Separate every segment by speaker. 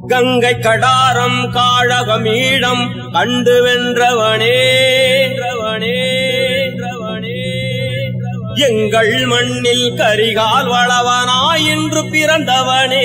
Speaker 1: கங்கை கடாரம் காழகமீழம் கண்டு வென்றவனே வென்றவனே, வென்றவனே, வென்றவனே. எங்கள் மண்ணில் கரிகால் வளவனாய் இன்று பிறந்தவனே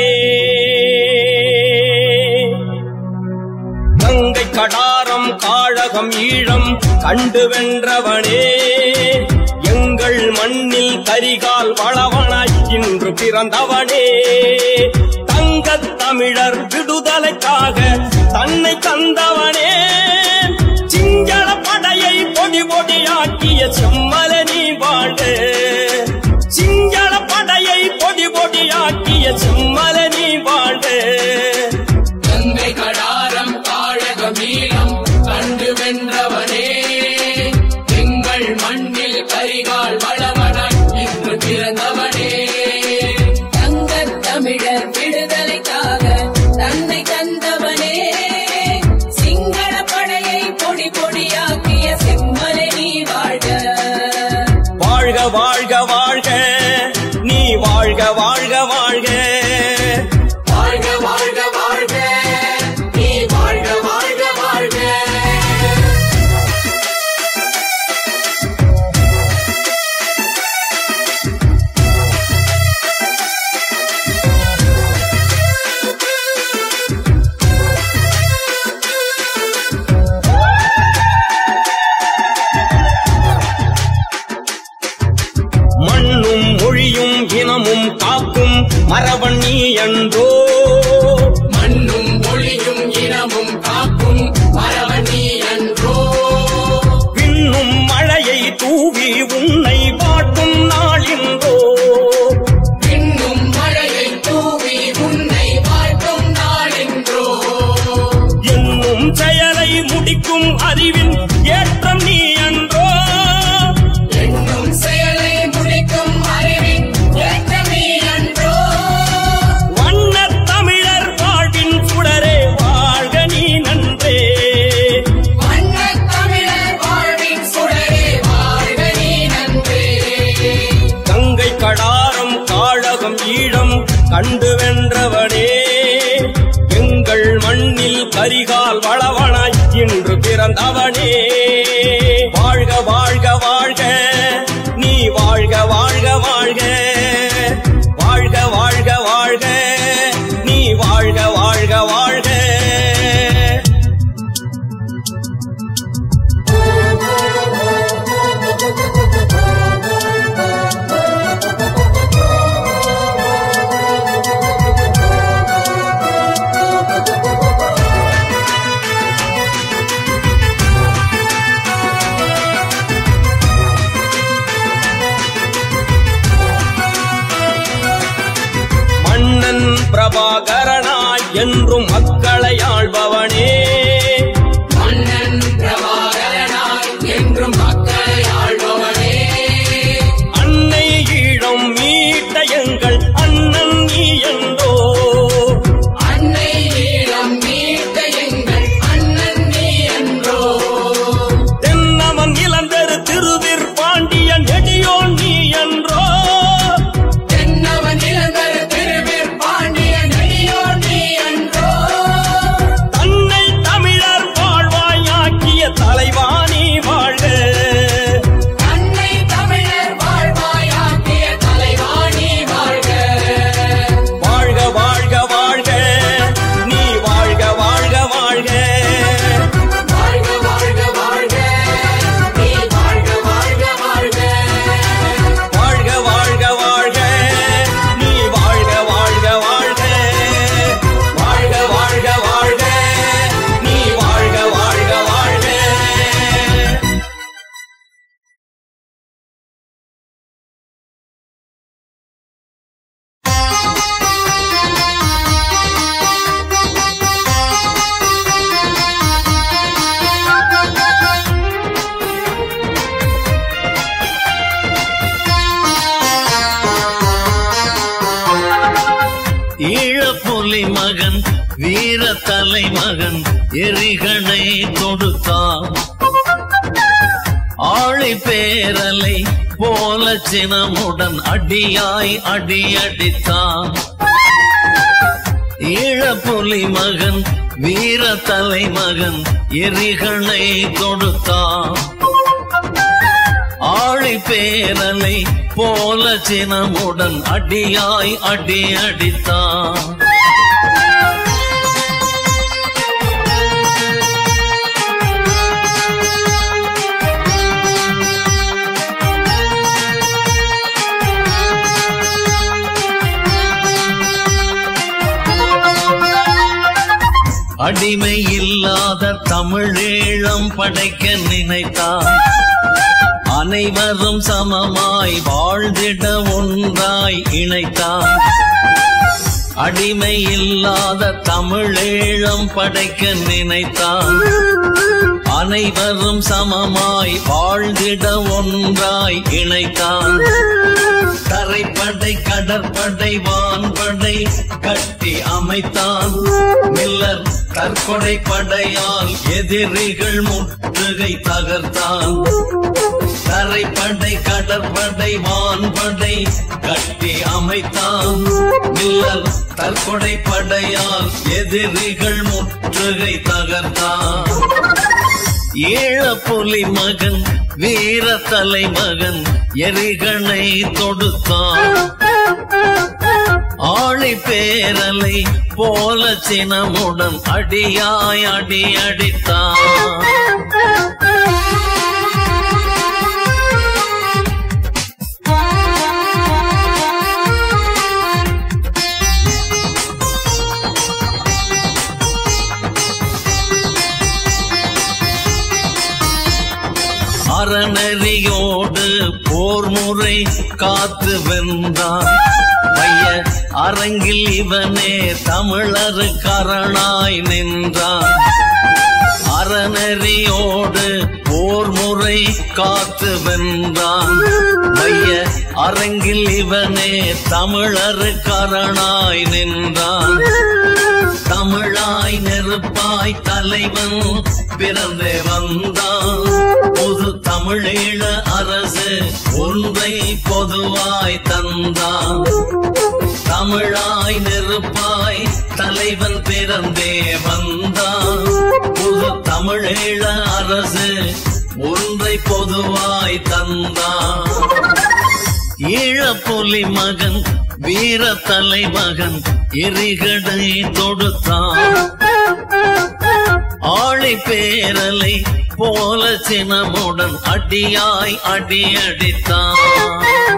Speaker 1: கங்கை கடாரம் காழகம் ஈழம் கண்டு வென்றவனே எங்கள் மண்ணில் கரிகால் வளவனாய் இன்று பிறந்தவனே தங்கத் தமிழர் விடுதலைக்காக தன்னை தந்தவனே சிங்கள படையை பொடி பொடியாக்கிய செம்மல நீ வாழ்க சிங்கள படையை பொடி பொடியாக்கிய செம்மல நீ வாழ்க
Speaker 2: கங்கை கடாரம் காழகமீளம் கண்டு வென்றவனே எங்கள் மண்ணில் கரிகால் வளவனாய் இன்று பிறந்தவனே
Speaker 3: தங்கத் தமிழர் விடுதலைக்காக தன்னை தந்தவனே சிங்கள படையை பொடி பொடியாக்கிய செம்மலை நீ வாழ்க
Speaker 1: வாழ்க வாழ்க வாழ்க நீ வாழ்க வாழ்க வாழ்க
Speaker 2: வாழ்க வாழ்க வாழ்க நீ வாழ்க வாழ்க வாழ்க
Speaker 1: மண்ணும் மொழியும் இனமும் காக்கும் மரபன் நீ என்றோ
Speaker 2: மண்ணும் மொழியும் இனமும் காக்கும் மரவணி என்றோ
Speaker 1: விண்ணும் மழையை தூவி உன்னை வாட்டும் நாளின்றோ
Speaker 2: பின்னும் மழையை தூவி உன்னை வாழ்த்தும் நாளென்றோ
Speaker 1: என்னும் செயலை முடிக்கும் அறிவின் ஏற்றம் நீ என்றோ
Speaker 2: என்னும் செயலை முடிக்கும் அறிவின் ஏற்றமே அன்றோ
Speaker 1: வண்ணத் தமிழர் வாழ்வின் சுடரே வாழ்க நீ நன்றே
Speaker 2: வண்ணத் தமிழர் வாழ்வின் சுடரே வாழ்க நீ நன்றே
Speaker 1: கங்கை கடாரம் காழகம் ஈழம் கண்டு வென்றவனே எங்கள் மண்ணில் கரிகால் வளவனாய் இன்று பிறந்தவனே வாழ்க வாழ்க வாழ்க நீ வாழ்க வாழ்க வாழ்க வாழ்க வாழ்க வாழ்க நீ வாழ்க வாழ்க வாழ்க மன்னன் பிரபாகரனாய் என்றும் மக்களை ஆள்பவனே
Speaker 2: மன்னன் பிரபாகரனாய் என்றும் மக்களை ஆள்பவனே
Speaker 1: அன்னை ஈழம் மீட்ட எங்கள் அண்ணன் நீ என்றோ
Speaker 2: அன்னை ஈழம் மீட்ட எங்கள் அண்ணன் நீ என்றோ
Speaker 1: தென்னவன் இளந்தரு திருவிற் பாண்டியன் நெடியோன் நீ என்றோ
Speaker 2: தென்னவன் இளந்தர் திருவிற் பாண்டிய நடியோ நீ என்றோ
Speaker 1: தன்னை தமிழர் வாழ்வாயாக்கிய தலைவாணி வாழ்க
Speaker 2: அன்னை தமிழர் வாழ்வாயாக்கிய தலைவாணி வாழ்க
Speaker 1: வாழ்க வாழ்க வாழ்க நீ வாழ்க வாழ்க வாழ்க
Speaker 2: வாழ்க வாழ்க வாழ்க நீ வாழ்க வாழ்க வாழ்க
Speaker 1: வாழ்க வாழ்க வாழ்க நீ வாழ்க வாழ்க வாழ்க வாழ்க வாழ்க வாழ்க நீ வாழ்க வாழ்க வாழ்க
Speaker 4: ஈழப்புலி மகன் வீர தலைமகன் எரிகணை கொடுத்தான் ஆழி பேரலை போல சினமுடன் அடியாய் அடியடித்தான் ஈழப்புலி மகன் வீர தலைமகன் எரிகளை கொடுத்தான் ஆழி பேரலை போல சினமுடன் அடியாய் அடி அடித்தான் அடிமை இல்லாத தமிழீழம் படைக்க நினைத்தான் அனைவரும் சமமாய் வாழ்ந்திட ஒன்றாய் இணைத்தான் அடிமை இல்லாத தமிழீழம் படைக்க நினைத்தான் அனைவரும் சமமாய் வாழ்ந்திட ஒன்றாய் இணைத்தான் தரைப்படை கடற்படை வான்படை கட்டி அமைத்தான் மில்லர் தற்கொலை படையால் எதிரிகள் முற்றுகை தகர்த்தான் தரைப்படை கடற்படை வான்படை கட்டி அமைத்தான் மில்லர் தற்கொலை படையால் எதிரிகள் முற்றுகை தகர்த்தான் ஈழப்புலி மகன் வீர தலைமகன் எரிகணை தொடுத்தான் ஆழி பேரலை போல சினமுடன் அடியாய் அடி அடித்தான் அறநெறியோடு போர் முறை காத்து வென்றான் வைய அரங்கில் இவனே தமிழரு கரணாய் நின்றான் அறநெறியோடு போர் முறை காத்து வென்றான் வைய அரங்கில் இவனே தமிழரு கரணாய் நின்றான் தமிழாய் நெருப்பாய் தலைவன் பிறந்தே வந்தான் பொது தமிழீழ அரசு ஒன்றை பொதுவாய் தந்தான் தமிழாய் நெருப்பாய் தலைவன் பிறந்தே வந்தான் புது தமிழீழ அரசு ஒன்றை பொதுவாய் தந்தான் ஈழப்புலி மகன் வீர தலைமகன் எரிகடை தொடுத்தான் ஆழி பேரலை போல சினமுடன் அடியாய் அடி அடித்தான்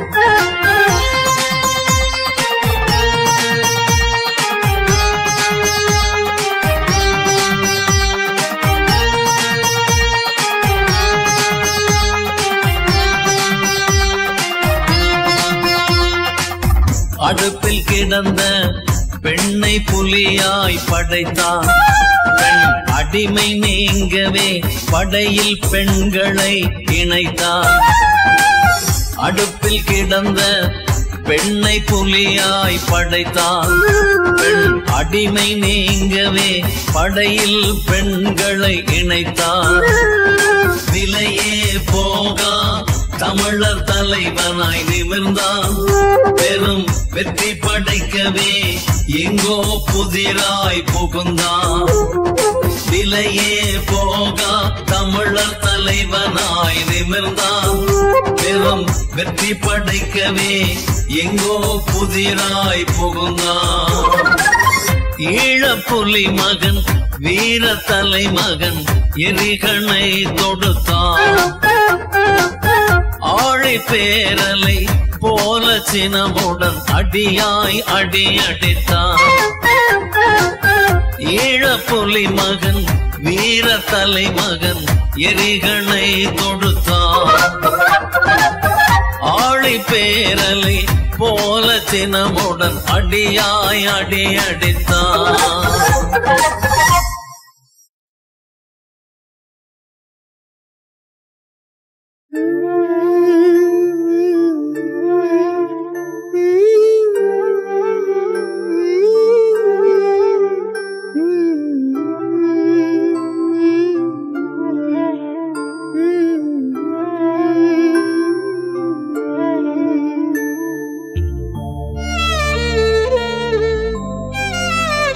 Speaker 4: அடுப்பில் கிடந்த பெண்ணை புலியாய் படைத்தான் பெண் அடிமை நீங்கவே படையில் பெண்களை இணைத்தான் அடுப்பில் கிடந்த பெண்ணை புலியாய் படைத்தான் பெண் அடிமை நீங்கவே படையில் பெண்களை இணைத்தான் நிலையே போகா தமிழர் தலைவனாய் நிமிர்ந்தான் பெரும் வெற்றி படைக்கவே எங்கோ புதிராய் புகுந்தான் நிலையே போகா தமிழர் தலைவனாய் நிமிர்ந்தான் பெரும் வெற்றி படைக்கவே எங்கோ புதிராய் புகுந்தான் ஈழப்புலி மகன் வீர தலைமகன் எரிகணை தொடுத்தான் ஆழி பேரலை போல சினமுடன் அடியாய் அடி அடித்தான் ஈழப்புலி மகன் வீர தலைமகன் எரிகணை தொடுத்தான் ஆழி பேரலை போல சினமுடன் அடியாய் அடி அடித்தான்
Speaker 5: Thank you.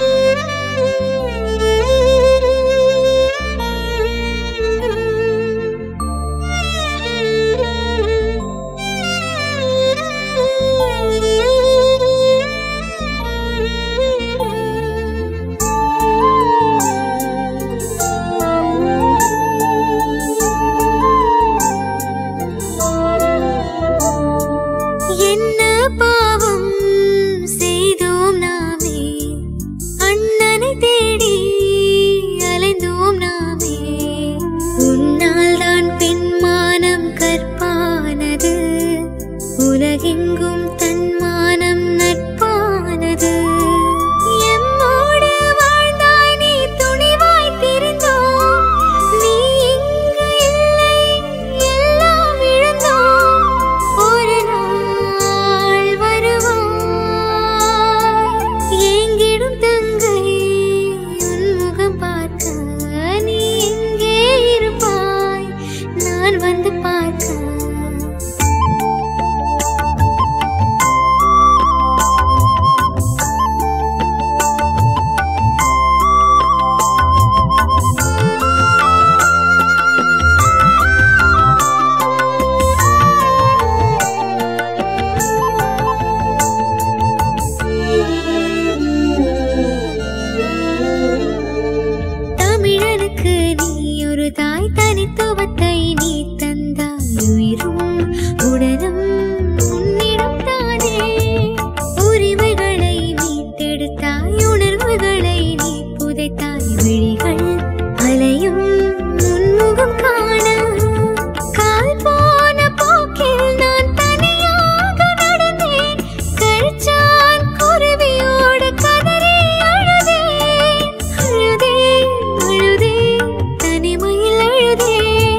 Speaker 5: கொடுத்தாய் தனித்துவத்தை நீ தந்தாய் உயிரும் உடலும் உன்னிடம் தானே உரிமைகளை மீட்டெடுத்தாய் உணர்வுகளை நீ புதைத்தாய் விழிகள் அலையும் உன்முகம் காண கால் போன போக்கில் நான் தனியாக நடந்தேன் கழிச்சான் குருவியோடு கதறி அழுதேன் அழுதேன் அழுதேன் தனிமையில் அழுதேன்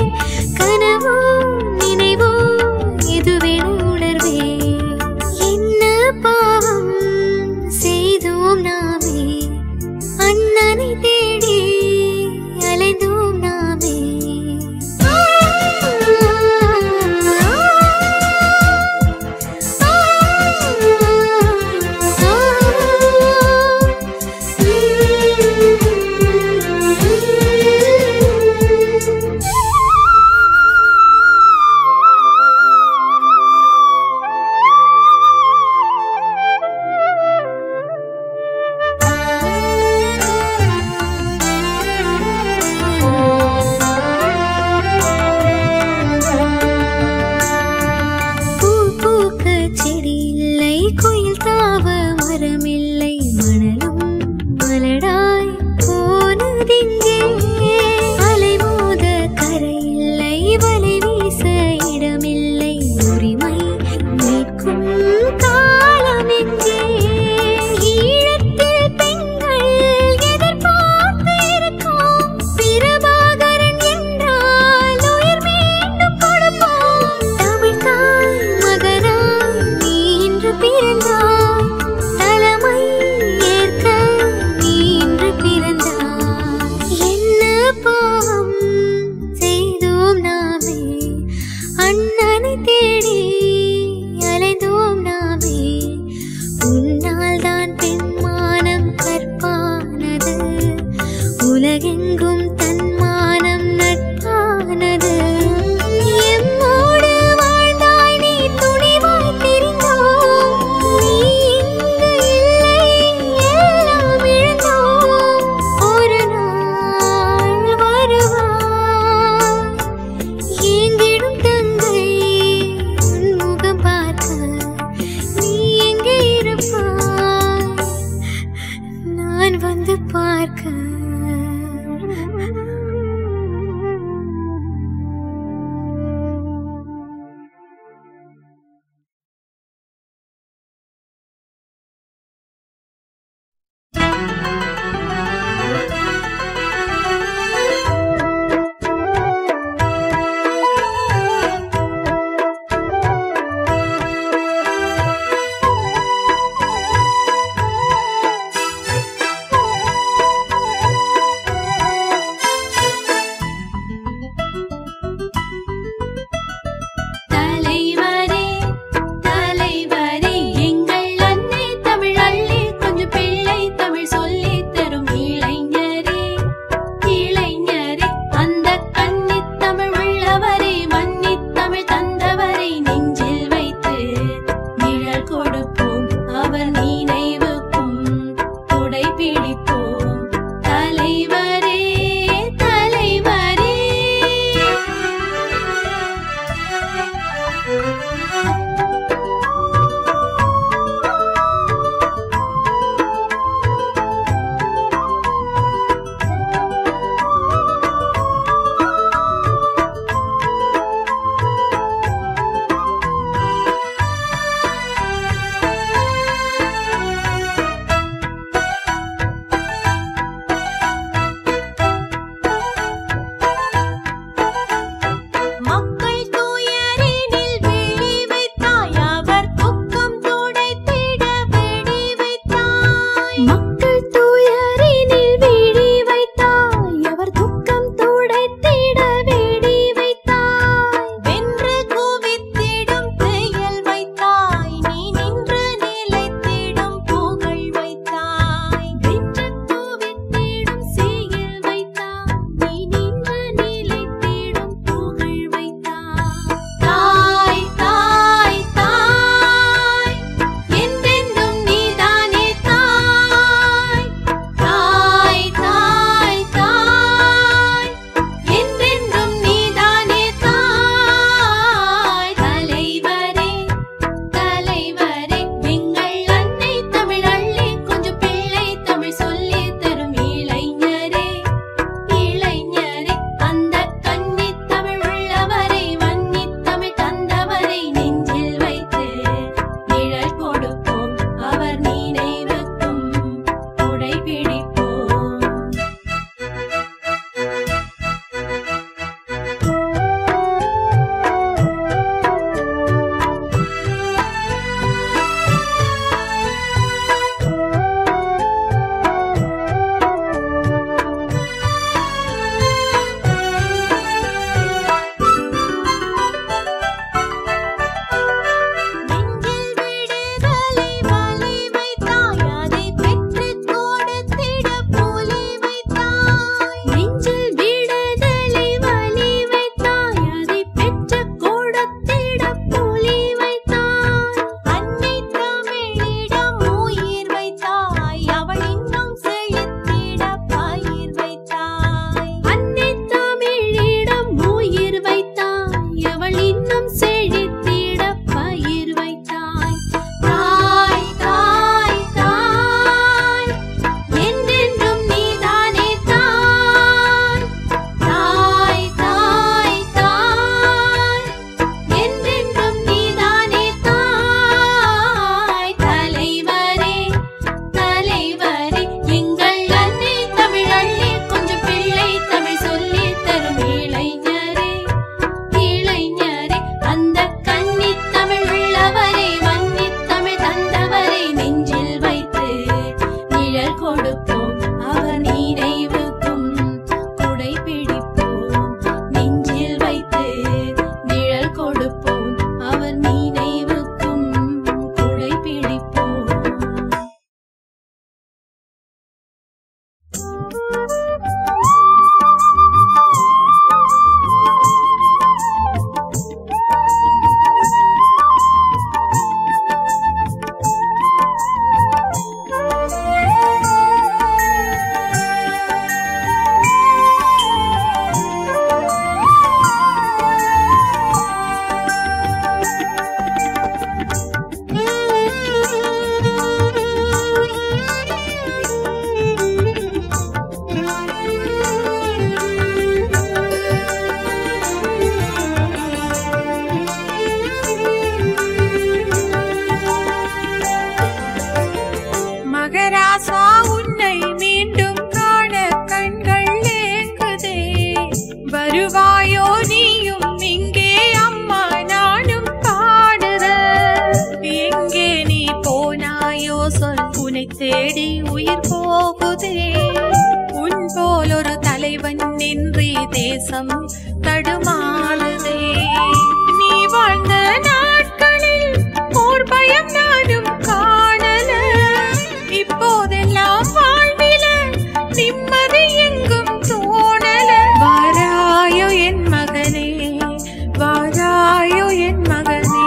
Speaker 6: வருவாயோ நீயும் இங்கே அம்மா நானும் பாடுற எங்கே நீ போனாயோ சொல் உனை தேடி உயிர் போகுதே உன் போல் ஒரு தலைவன் நின்றி தேசம் தடுமாறுதே நீ வாழ்ந்த நாட்களில் போர் பயம் நானும் காணல இப்போதெல்லாம் வாழ்வில நிம்மதி எங்கும் தோணல வாராயோ என் மகனே வாராயோ என் மகனே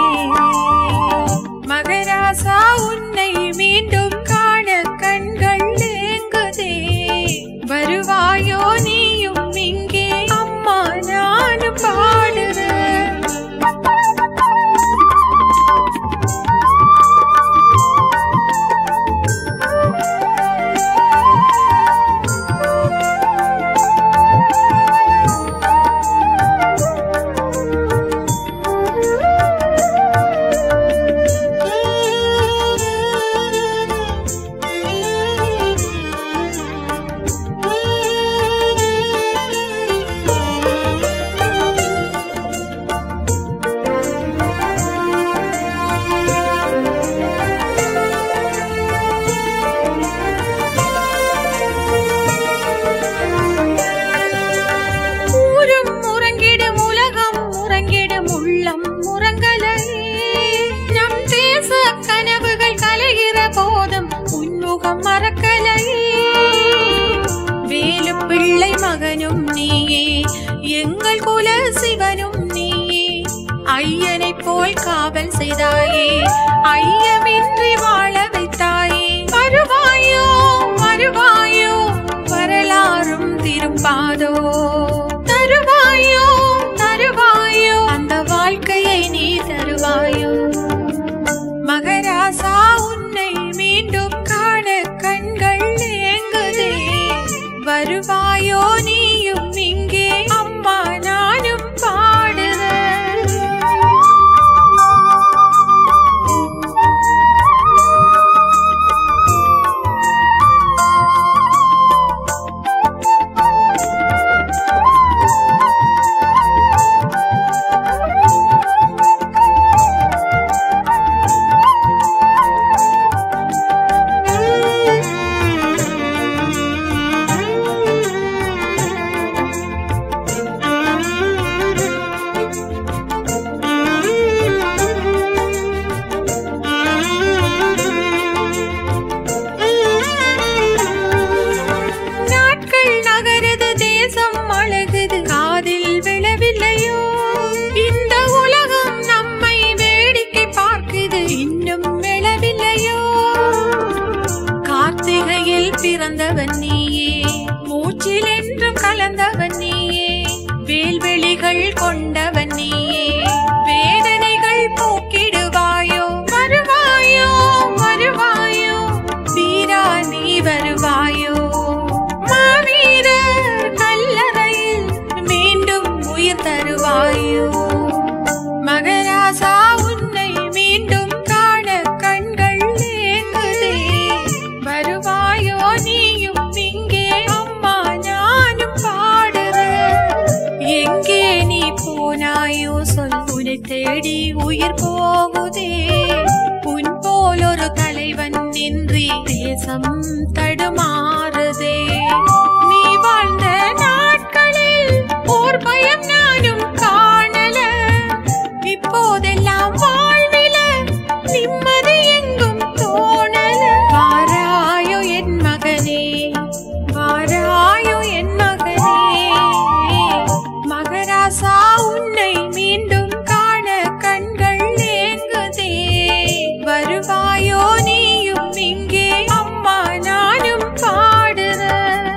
Speaker 6: மகராசா உன்னை மீண்டும் காண கண்கள் ஏங்குதே வருவாயோ நீயும் இங்கே அம்மா நானும் பாடுறேன் ஊரும் உறங்கிடும் உலகம் உறங்கிடும் உள்ளம் உறங்கலையே நம் தேச கனவுகள் கலைகிற போதும் உன்முகம் மறக்கலையே வேலு பிள்ளை மகனும் நீயே எங்கள் குல சிவனும் நீயே ஐயனை போல் காவல் செய்தாயே ஐயமின்றி வாழ வைத்தாயே வருவாயோ வருவாயோ வரலாறும் திரும்பாதோ தருவாயோ தருவாயோ அந்த வாழ்க்கையை நீ தருவாயோ மகராசா உன்னை மீண்டும் காண கண்கள் ஏங்குதே வருவாயோ நீயும் இங்கே அம்மா நானும் பாடுறேன் நாட்கள் நகருது தேசம் அழகுது காதில் விழவில்லையோ இந்த உலகம் நம்மை வேடிக்கை பார்க்குது இன்னும் விழவில்லையோ கார்த்திகையில் பிறந்தவன் நீயே மூச்சில் என்றும் கலந்தவன் நீயே வேல்வெளிகள் கொண்டவன் நீயே வேதனைகள் போக்கிடுவாயோ வருவாயோ வருவாயோ வீரா நீ வருவாயோ மாவீரர் கல்லறையில் மீண்டும் உயிர் தருவாயோ மகராசா உன்னை மீண்டும் காண கண்கள் ஏங்குதே வருவாயோ நீயும் இங்கே அம்மா நானும் பாடுறேன் எங்கே நீ போனாயோ சொல் உன்னை தேடி உயிர் போகுதே உன் போல் ஒரு தலைவன் இன்றி தேசம் தடுமாறுதே நீ வாழ்ந்த நாட்களில் ஓர் பயம் நானும் காணல இப்போதெல்லாம் வாழ்வில நிம்மதி எங்கும் தோணல வாராயோ என் மகனே வாராயோ என் மகனே மகராசா உன்னை மீண்டும் காண கண்கள் ஏங்குதே வருவாயோ நீயும் இங்கே அம்மா நானும் பாடுறேன்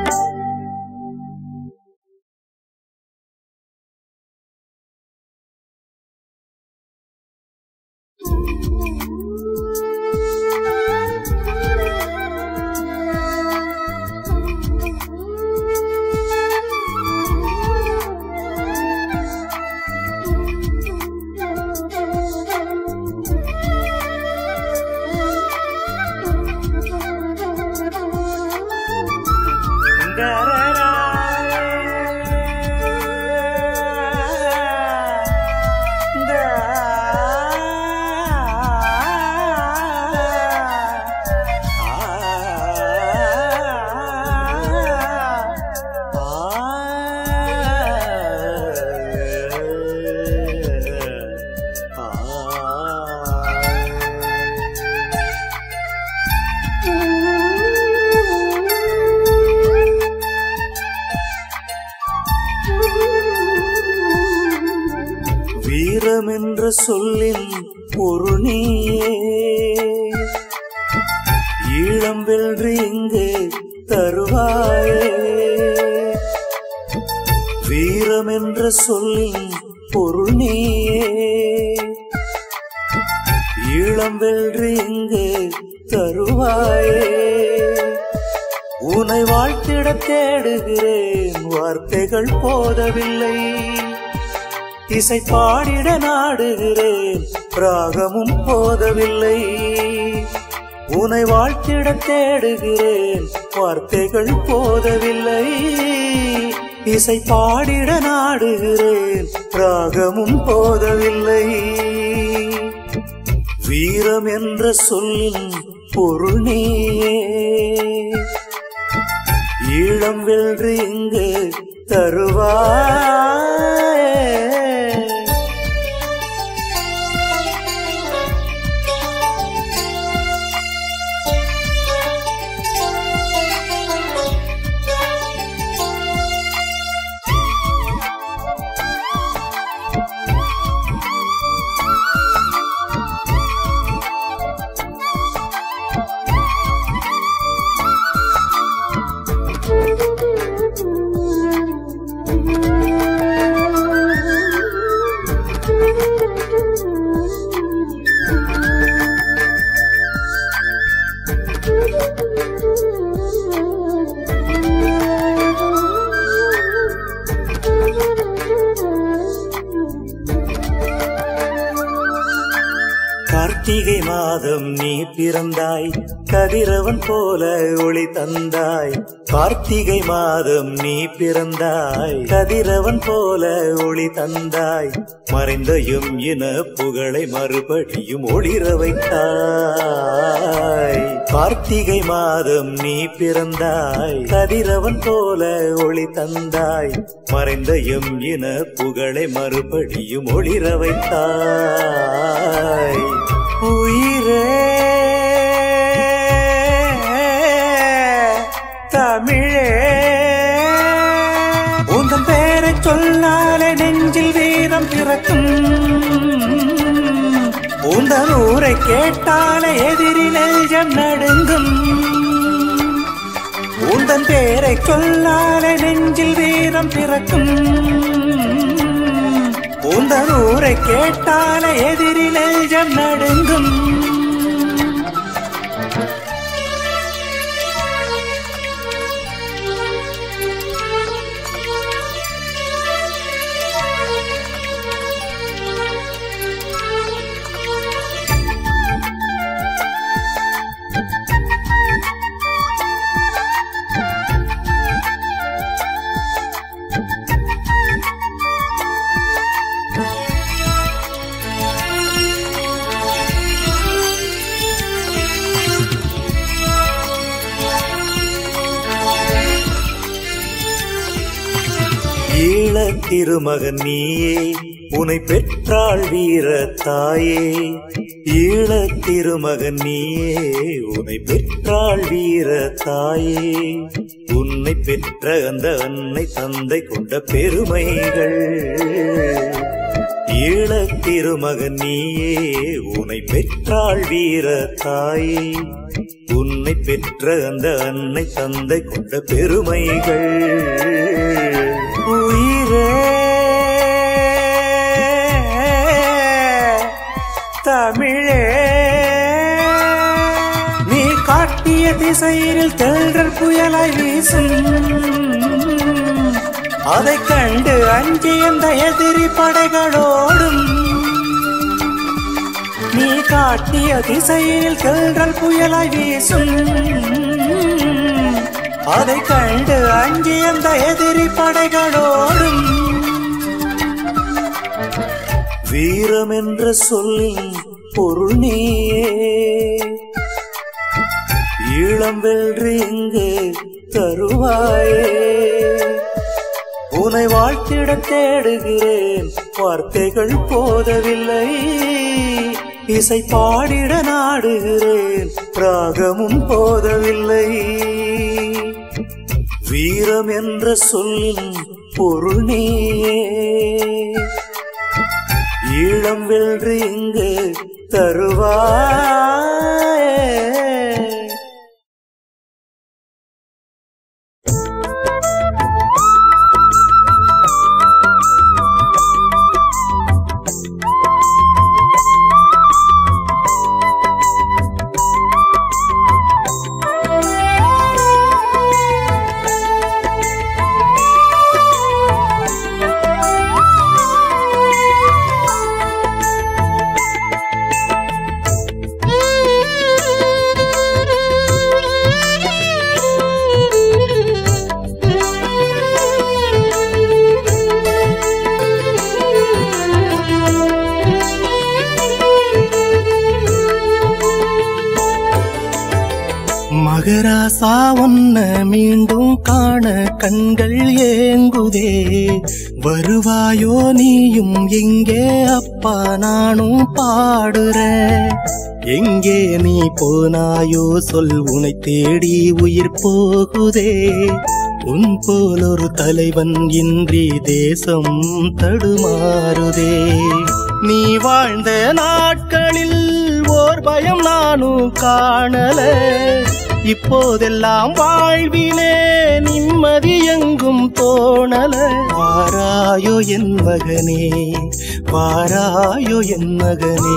Speaker 7: வீரம் என்ற சொல்லின் பொருள் நீயே ஈழம் வென்று இங்கு தருவாயே வீரம் என்ற சொல்லின் பொருள் நீயே ஈழம் வென்று இங்கு தருவாயே உன்னை வாழ்த்திட தேடுகிறேன் வார்த்தைகள் போதவில்லை இசை பாடிட நாடுகிறேன் ராகமும் போதவில்லை உன்னை வாழ்த்திட தேடுகிறேன் வார்த்தைகள் போதவில்லை இசை பாடிட நாடுகிறேன் ராகமும் போதவில்லை வீரம் என்ற சொல்லின் பொருள் நீயே ஈழம் வென்று இங்கு தருவாய் கார்த்திகை மாதம் நீ பிறந்தாய் கதிரவன் போல ஒளி தந்தாய் கார்த்திகை மாதம் நீ பிறந்தாய் கதிரவன் போல ஒளி தந்தாய் மறைந்தையும் இன புகழை மறுபடியும் ஒளிர வைத்தாய் கார்த்திகை மாதம் நீ பிறந்தாய் கதிரவன் போல ஒளி தந்தாய் மறைந்தையும் இன புகழை மறுபடியும் ஒளிர வைத்தாய் உயிரே தமிழே உந்தன் பேரை சொன்னாலே நெஞ்சில் வீரம் பிறக்கும் உந்தன் ஊரை கேட்டாலே எதிரி நெஞ்சம் நடுங்கும் உந்தன் பேரை சொல்லாலே நெஞ்சில் வீரம் பிறக்கும் உந்தன் ஊரை கேட்டாலே எதிரி நெஞ்சம் நடுங்கும் ஈழத் திருமகன் நீயே உனை பெற்றாள் வீர தாயே ஈழத் திருமகன் நீயே உனை பெற்றாள் வீர தாயே உன்னை பெற்ற அந்த அன்னை தந்தை கொண்ட பெருமைகள் ஈழத் திருமகன் நீயே உனை பெற்றாள் வீர தாயே உன்னை பெற்ற அந்த அன்னை தந்தை கொண்ட பெருமைகள் உயிரே தமிழே நீ காட்டிய திசையில் தென்றல் புயலாய் வீசும் அதைக் கண்டு அஞ்சி அந்த எதிரி படைகளோடும் நீ காட்டிய திசையில் தென்றல் புயலாய் வீசும் அதைக் கண்டு அஞ்சி அந்த எதிரி படைகளோடும் வீரம் என்ற சொல்லின் பொருள் நீயே ஈழம் வென்று இங்கு தருவாயே உனை வாழ்த்திட தேடுகிறேன் வார்த்தைகள் போதவில்லை இசை பாடிட நாடுகிறேன் ராகமும் போதவில்லை வீரம் என்ற சொல்லின் பொருள் நீயே ஈழ காலம் வென்று இங்கு தருவாய் மகராசா ஒன்ன மீண்டும் காண கண்கள் ஏங்குதே வருவாயோ நீயும் எங்கே அப்பா நானும் பாடுறேன் எங்கே நீ போனாயோ சொல் உனை தேடி உயிர் போகுதே உன் போல் ஒரு தலைவன் இன்றி தேசம் தடுமாறுதே நீ வாழ்ந்த நாட்களில் ஓர் பயம் நானும் காணல இப்போதெல்லாம் வாழ்விலே நிம்மதி எங்கும் தோணல வாராயோ என் மகனே வாராயோ என் மகனே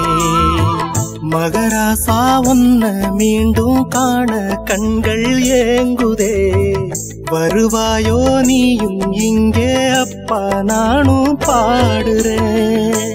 Speaker 7: மகராசா ஒன்ன மீண்டும் காண கண்கள் ஏங்குதே வருவாயோ நீயும் இங்கே அப்பா நானும் பாடுறேன்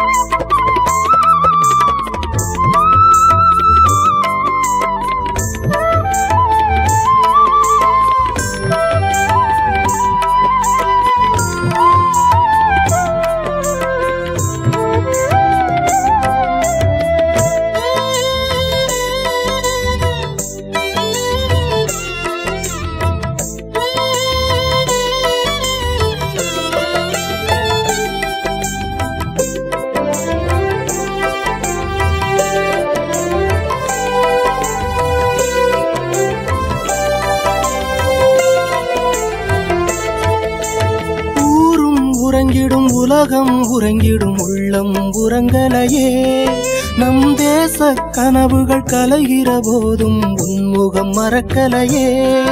Speaker 7: ஊரும் உறங்கிடும் உலகம் உறங்கிடும் உள்ளம் உறங்கலையே நம் தேச கனவுகள் கலைகிற போதும் உன்முகம் மறக்கலையே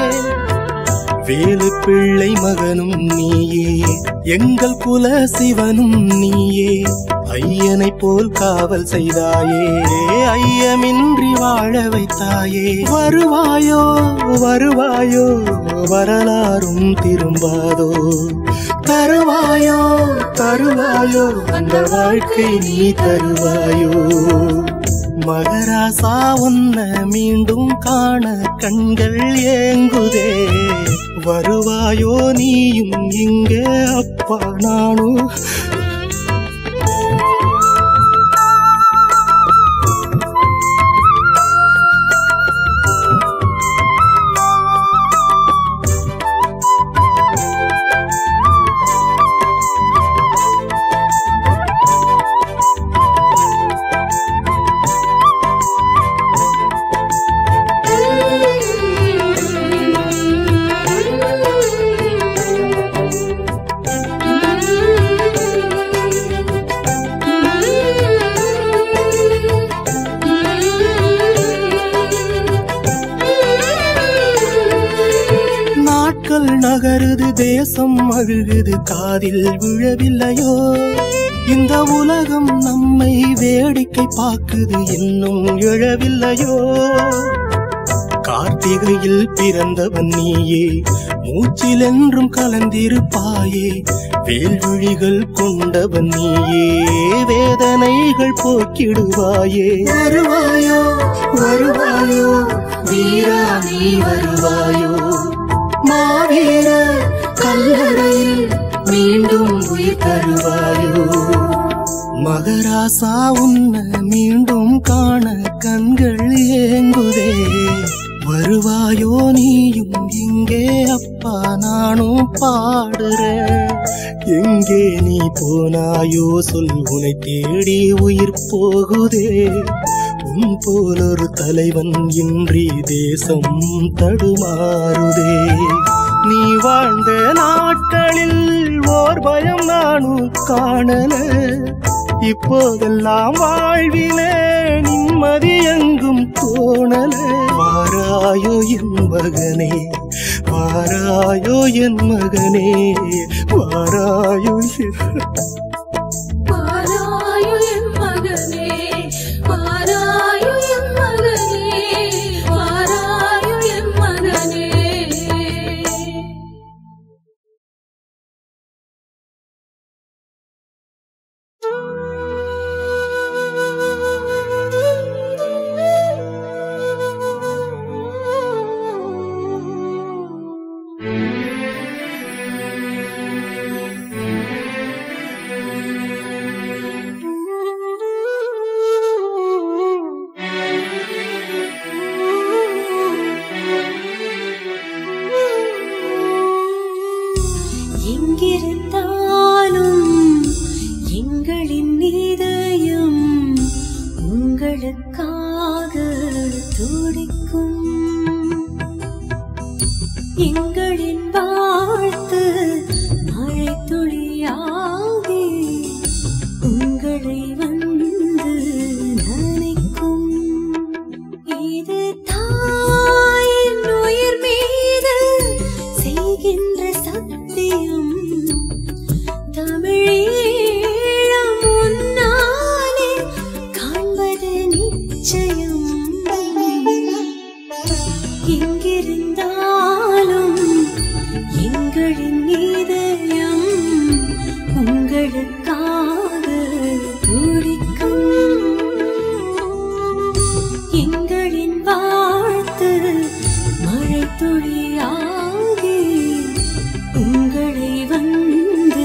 Speaker 7: வேலு பிள்ளை மகனும் நீயே எங்கள் குல சிவனும் நீயே ஐயனை போல் காவல் செய்தாயே ஐயமின்றி வாழ வைத்தாயே வருவாயோ வருவாயோ வரலாறும் திரும்பாதோ தருவாயோ தருவாயோ அந்த வாழ்க்கை நீ தருவாயோ மகராசா உன்ன மீண்டும் காண கண்கள் ஏங்குதே வருவாயோ நீயும் இங்கே அப்பா நானும் நாட்கள் நகருது தேசம் அழுகுது காதில் விழவில்லையோ இந்த உலகம் நம்மை வேடிக்கை பார்க்குது இன்னும் எழவில்லையோ கார்த்திகையில் பிறந்தவன் நீயே மூச்சில் என்றும் கலந்திருப்பாயே வேல்விழிகள் கொண்டவன் நீயே வேதனைகள் போக்கிடுவாயே வருவாயோ வருவாயோ வீரா நீ வருவாயோ மாவீர கல்லறையில் மீண்டும் உயிர் தருவாயோ மகராசா உன்னை மீண்டும் காண கண்கள் ஏங்குதே வருவாயோ நீயும் இங்கே அப்பா நானும் பாடுறேன் எங்கே நீ போனாயோ சொல் உனை தேடி உயிர் போகுதே உன் போல் ஒரு தலைவன் இன்றி தேசம் தடுமாறுதே நீ வாழ்ந்த நாட்களில் ஓர் பயம் நானும் காணல இப்போதெல்லாம் வாழ்விலே நிம்மதி எங்கும் தோணல வாராயோ என் மகனே வாராயோ என் மகனே வாராயோ என்
Speaker 3: வாராயு என் மகனே வாராயு என் மகனே வாராயு என் மகனே எங்கிருந்தாலும் எங்களின் இதயம் உங்களுக்காக துடிக்கும் எங்களின் வாழ்த்து மழை துளியாகி உங்களை வந்து நனைக்கும் இது தாயின் உயிர் மீது செய்கின்ற சத்தியம் தமிழீழம் உன்னாலே காண்பது நிச்சயம் எங்கிருந்தாலும் எங்களின் இதயம் உங்களுக்காக துடிக்கும் எங்களின் வாழ்த்து மழை துளியாகி உங்களை வந்து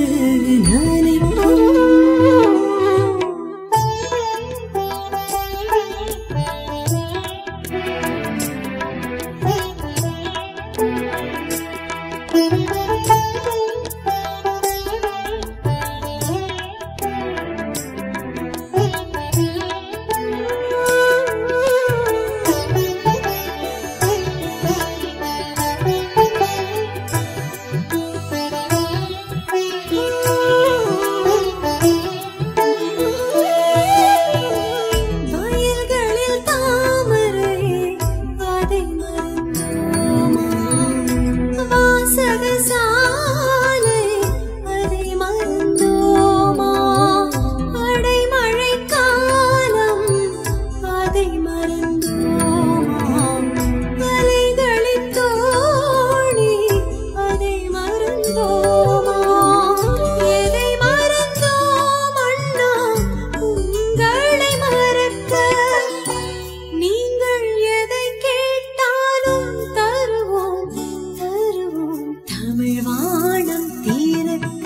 Speaker 3: வயல்களில் தாமரை அதை மறந்தோமா வாசக சாலை அதை மறந்தோமா அடைமழை காலம் அதை மறந்தோமா அலைகளின் தோணி அதை மறந்தோமா எதை மறந்தோம் அண்ணா உங்களை மறக்க நீங்கள் எதை கேட்டாலும் தருவோம் தருவோம் தமிழ் வானம் தீரக்க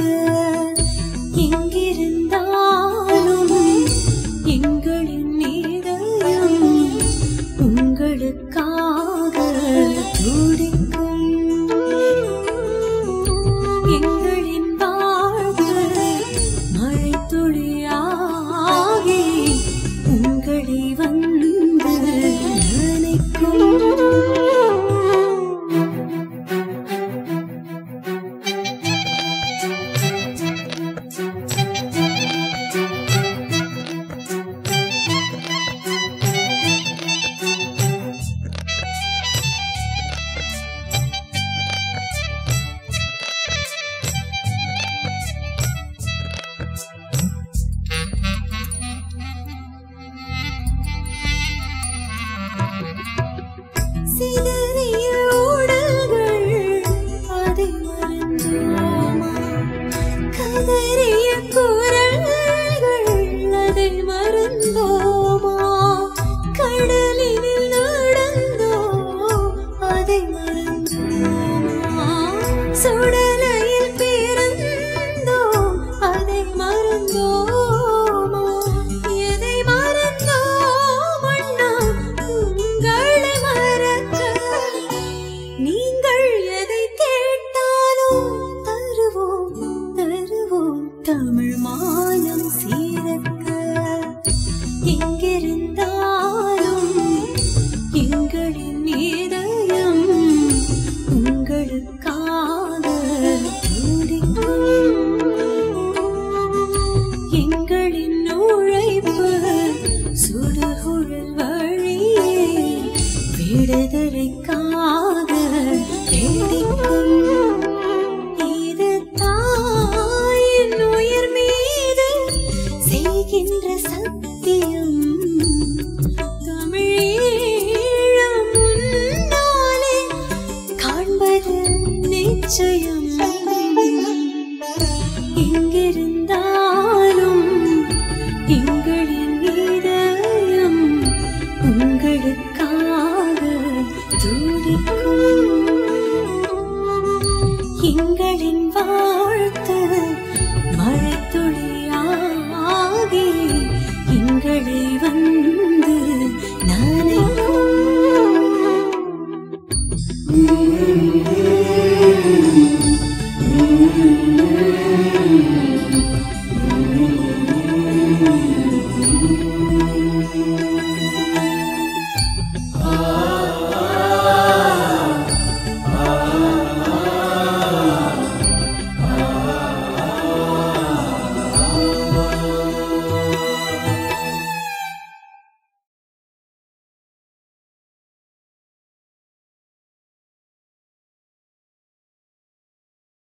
Speaker 3: எங்கிருந்தாலும் எங்களின் இதயம் உங்களுக்காக துடிக்கும் எங்களின் வாழ்வு மழை துளியாகி உங்களை வந்து நினைக்கும் சிதறிய உடல்கள் அதை மறந்தோமா கதறிய குரல்கள் அதை மறந்தோமா கடலினில் நடந்தோ அதை மறந்தோமா சுடலையில் பிறந்தோம் அதை மறந்தோமா எதை மறந்தோம் அண்ணா உங்களை மறக்க நீங்கள் எதை கேட்டாலும் தருவோம் தருவோம் தமிழ் மானம் சீரக்க எங்கிருந்தாலும் எங்களின் இதயம் உங்களுக்காக துடிக்கும் எங்களின் இங்கே